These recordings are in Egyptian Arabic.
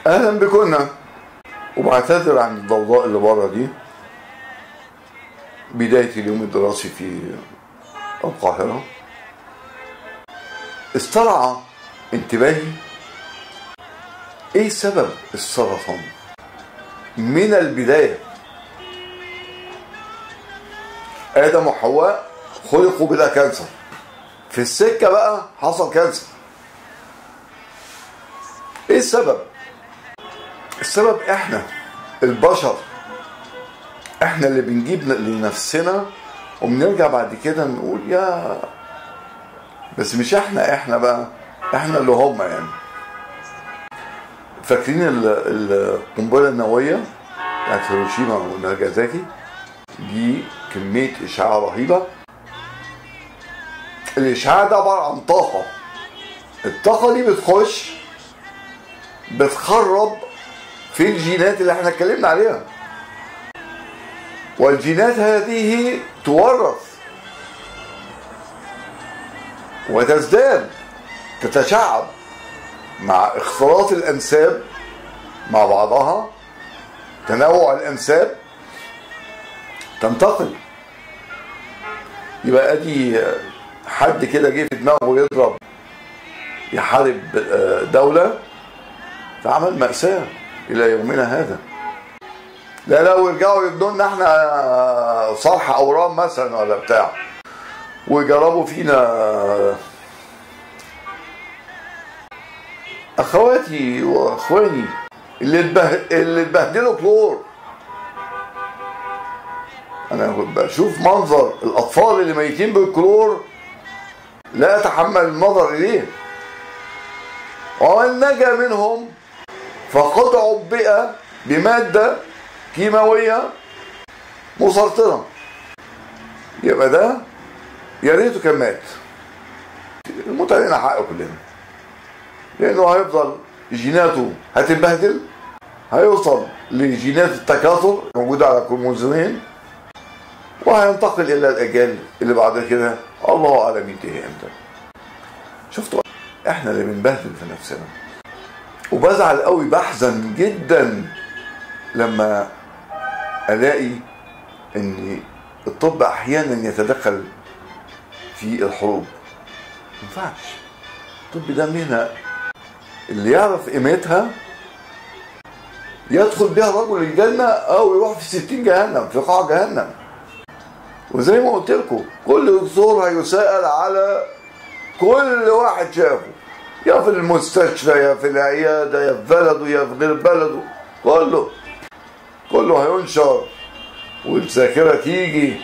اهلا بكم وبعتذر عن الضوضاء اللي بره دي بداية اليوم الدراسي في القاهرة استرعى انتباهي ايه سبب السرطان من البداية آدم وحواء خلقوا بلا كانسر في السكة بقى حصل كانسر ايه السبب السبب احنا البشر احنا اللي بنجيب لنفسنا وبنرجع بعد كده نقول يا بس مش احنا احنا بقى احنا اللي هم يعني فاكرين ال- القنبله النوويه بتاعت هيروشيما وناجازاكي دي كميه اشعاع رهيبه الاشعاع ده عباره عن طاقه الطاقه دي بتخش بتخرب في الجينات اللي احنا اتكلمنا عليها والجينات هذه تورث وتزداد تتشعب مع اختلاط الانساب مع بعضها تنوع الانساب تنتقل يبقى ادي حد كده جه في دماغه يضرب يحارب دوله فعمل مأساة إلى يومنا هذا لا لو يرجعوا يبنوا لنا احنا صرح أورام مثلا ولا بتاع ويجربوا فينا أخواتي وأخواني اللي اتبه... اللي اتبهدلوا كلور أنا بشوف منظر الأطفال اللي ميتين بالكلور لا أتحمل النظر إليه ومن نجا منهم فقد عبئ بمادة كيماوية مسرطنة يبقى ده يا ريته كان مات الموت علينا حق كلنا لأنه هيفضل جيناته هتتبهدل هيوصل لجينات التكاثر موجودة على كروموزومين وهينتقل إلى الأجيال اللي بعد كده الله أعلم ينتهي إمتى شفتوا احنا اللي بنبهدل في نفسنا وبزعل قوي بحزن جدا لما الاقي ان الطب احيانا يتدخل في الحروب ما ينفعش الطب ده مهنه اللي يعرف قيمتها يدخل بها رجل الجنة أو يروح في ستين جهنم في قاع جهنم وزي ما قلت لكم كل دكتور هيسأل على كل واحد شافه يا في المستشفى يا في العيادة يا في بلده يا في غير بلده كله كله هينشر والذاكرة تيجي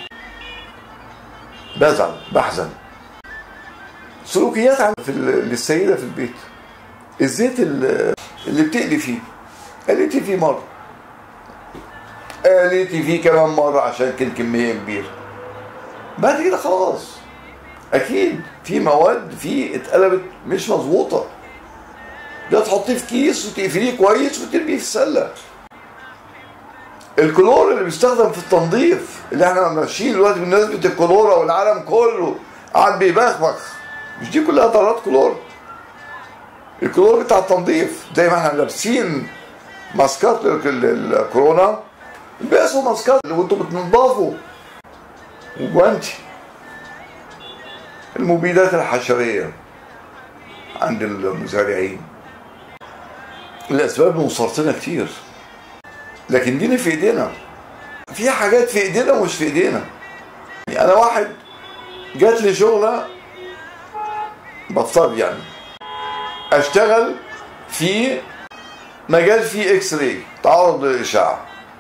بزعل بحزن سلوكيات عن في للسيدة في البيت الزيت اللي بتقلي فيه قليتي فيه مرة قليتي فيه كمان مرة عشان كان كمية كبيرة بعد كده خلاص اكيد في مواد فيه اتقلبت مش مظبوطه ده تحطيه في كيس وتقفليه كويس وترميه في السله الكلور اللي بيستخدم في التنظيف اللي احنا ماشيين دلوقتي بمناسبه الكلوره والعالم كله قاعد بيبخبخ مش دي كلها ضررات كلور الكلور بتاع التنظيف زي ما احنا لابسين ماسكات الكورونا البسوا ماسكات وانتوا بتنضفوا وجوانتي المبيدات الحشرية عند المزارعين الأسباب المسرطنة كتير لكن دي في إيدينا في حاجات في إيدينا ومش في إيدينا يعني أنا واحد جات لي شغلة بفترض يعني أشتغل في مجال فيه إكس راي تعرض للإشعاع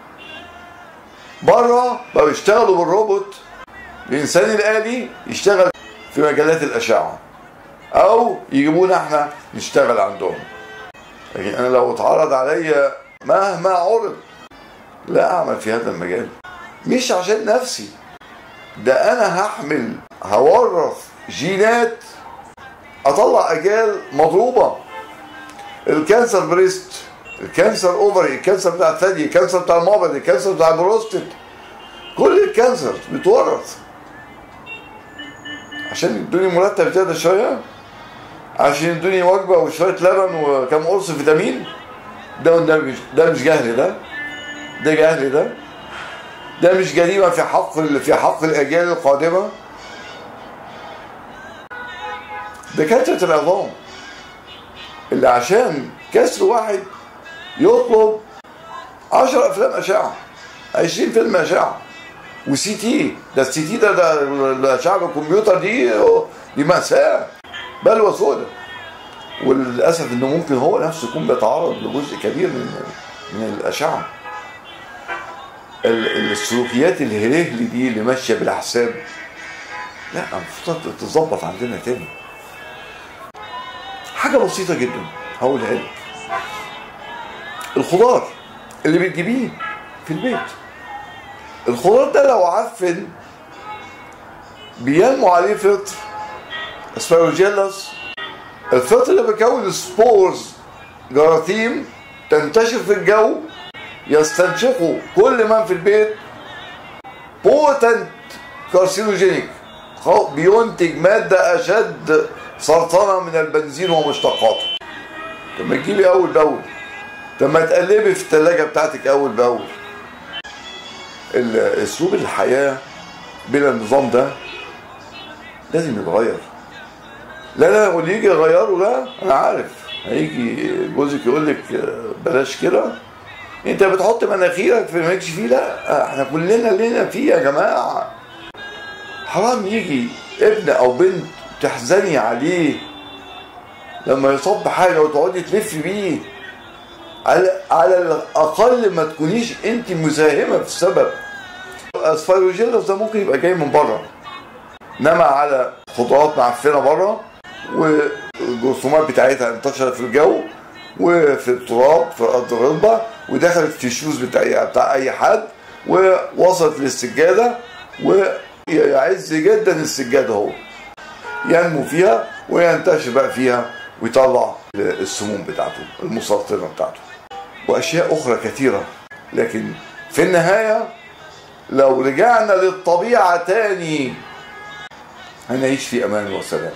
بره بقوا يشتغلوا بالروبوت الإنسان الآلي يشتغل في مجالات الأشعة أو يجيبونا احنا نشتغل عندهم لكن أنا لو اتعرض عليا مهما عرض لا أعمل في هذا المجال مش عشان نفسي ده أنا هحمل هورث جينات أطلع أجيال مضروبة الكانسر بريست الكانسر اوفري الكانسر بتاع الثدي الكانسر بتاع المبض الكانسر بتاع البروستات كل الكانسر بتورث عشان يدوني مرتب زياده شويه عشان يدوني وجبه وشويه لبن وكم قرص فيتامين ده ده مش ده مش جهل ده ده جهل ده ده مش جريمه في حق ال- في حق الاجيال القادمه دكاتره العظام اللي عشان كسر واحد يطلب 10 افلام اشعه 20 فيلم اشعه وسي تي ده السي تي ده ده الاشعه بالكمبيوتر دي دي ماساه بلوى سوداء وللاسف انه ممكن هو نفسه يكون بيتعرض لجزء كبير من من الاشعه ال- السلوكيات الهرهلي دي اللي ماشيه بالاحساب لا المفروض تتظبط عندنا تاني حاجه بسيطه جدا هقولها لك الخضار اللي بتجيبيه في البيت الخضار ده لو عفن بينمو عليه فطر اسباروجيلاس الفطر اللي بيكون سبورز جراثيم تنتشر في الجو يستنشقه كل من في البيت بوتنت كارسينوجينيك بينتج مادة أشد سرطانا من البنزين ومشتقاته طب ما تجيبي أول بأول طب ما تقلبي في الثلاجة بتاعتك أول بأول ال- أسلوب الحياة بلا النظام ده لازم يتغير لا لا واللي يجي يغيره ده انا عارف هيجي جوزك يقول لك بلاش كده انت بتحط مناخيرك في مالكش فيه لا احنا كلنا لنا فيه يا جماعه حرام يجي ابن او بنت تحزني عليه لما يصاب بحاجه وتقعدي تلفي بيه على على الاقل ما تكونيش انت مساهمه في السبب اسفاروجيلس ده ممكن يبقى جاي من بره انما على خضروات معفنه بره والجرثومات بتاعتها انتشرت في الجو وفي التراب في الارض الرطبه ودخلت في الشوز بتاع بتاع اي حد ووصلت للسجاده ويعز جدا السجاده هو ينمو فيها وينتشر بقى فيها ويطلع السموم بتاعته المسرطنه بتاعته واشياء اخرى كثيره لكن في النهايه لو رجعنا للطبيعه تاني هنعيش في امان وسلام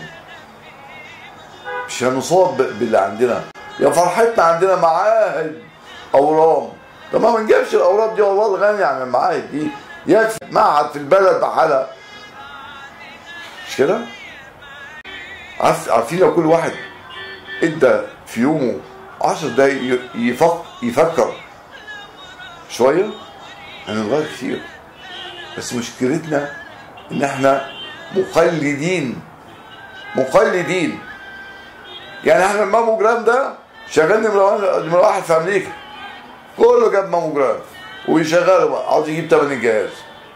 مش هنصاب ب- باللي عندنا يا فرحتنا عندنا معاهد اورام طب ما نجيبش الاورام دي والله الغني عن المعاهد دي يكفي معهد في البلد بحالها مش كده؟ عارف عارفين لو كل واحد ادى في يومه 10 دقايق ي- يفك يفكر شويه هنتغير كتير بس مشكلتنا ان احنا مقلدين مقلدين يعني احنا الماموجرام ده شغال نمره واحد- نمره واحد في امريكا كله جاب ماموجرام ويشغله بقى عاوز يجيب تمن الجهاز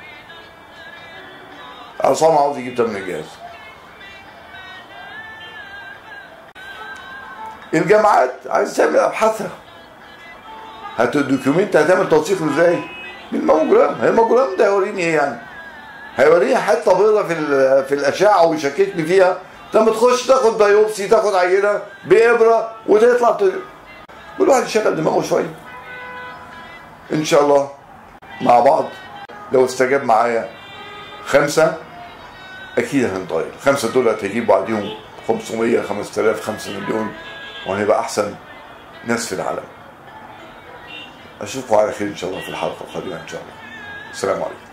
عصام عاوز يجيب تمن الجهاز الجامعات عايز تعمل ابحاثها هتدوكيومنت هتعمل توثيق ازاي؟ بالماموجرام هي الماموجرام ده هيوريني ايه يعني؟ هيوريني حته بيضه في ال- في الاشعه ويشككني فيها لما تخش تاخد بايوبسي تاخد عينه بابره وتطلع ت... كل واحد يشغل دماغه شويه ان شاء الله مع بعض لو استجاب معايا خمسه اكيد هنتغير خمسه دول هيجيبوا بعديهم 500 5000 5 مليون وهنبقى احسن ناس في العالم اشوفكم على خير ان شاء الله في الحلقه القادمه ان شاء الله السلام عليكم